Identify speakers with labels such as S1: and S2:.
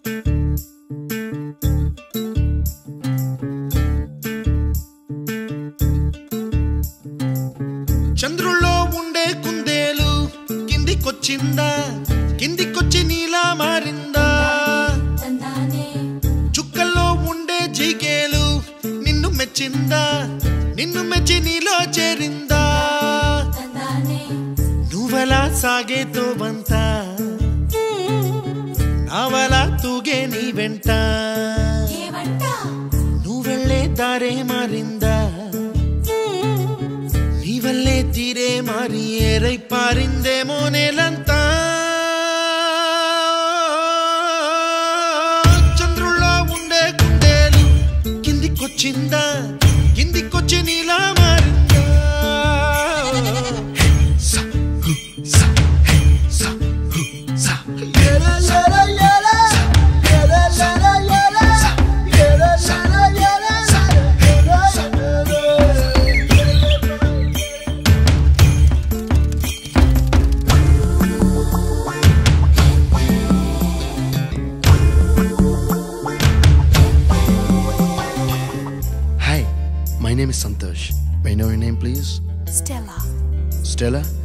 S1: చంద్రుల్లో ఉండే కుందేలు కిందికొచ్చిందా కిందికొచ్చి నీలా మారిందా చుక్కల్లో ఉండే జీకేలు నిన్ను మెచ్చిందా నిన్ను మెచ్చి నీలో చేరిందా నువ్వలా సాగేతో బంత నావలా తూగే నీ వెంట నువ్వెళ్ళే దారే మారిందా నీ వల్లే తీరే మారి ఏరై పారిందేమో నేలంతా చంద్రుల్లో ఉండే కుందేలు కిందికొచ్చిందా కిందికొచ్చి నీలా మారిందా సా, హు, సా, హే, సా, హు, సా.
S2: Hi, my name is Santosh. May I know your name, please?
S3: Stella.
S2: Stella?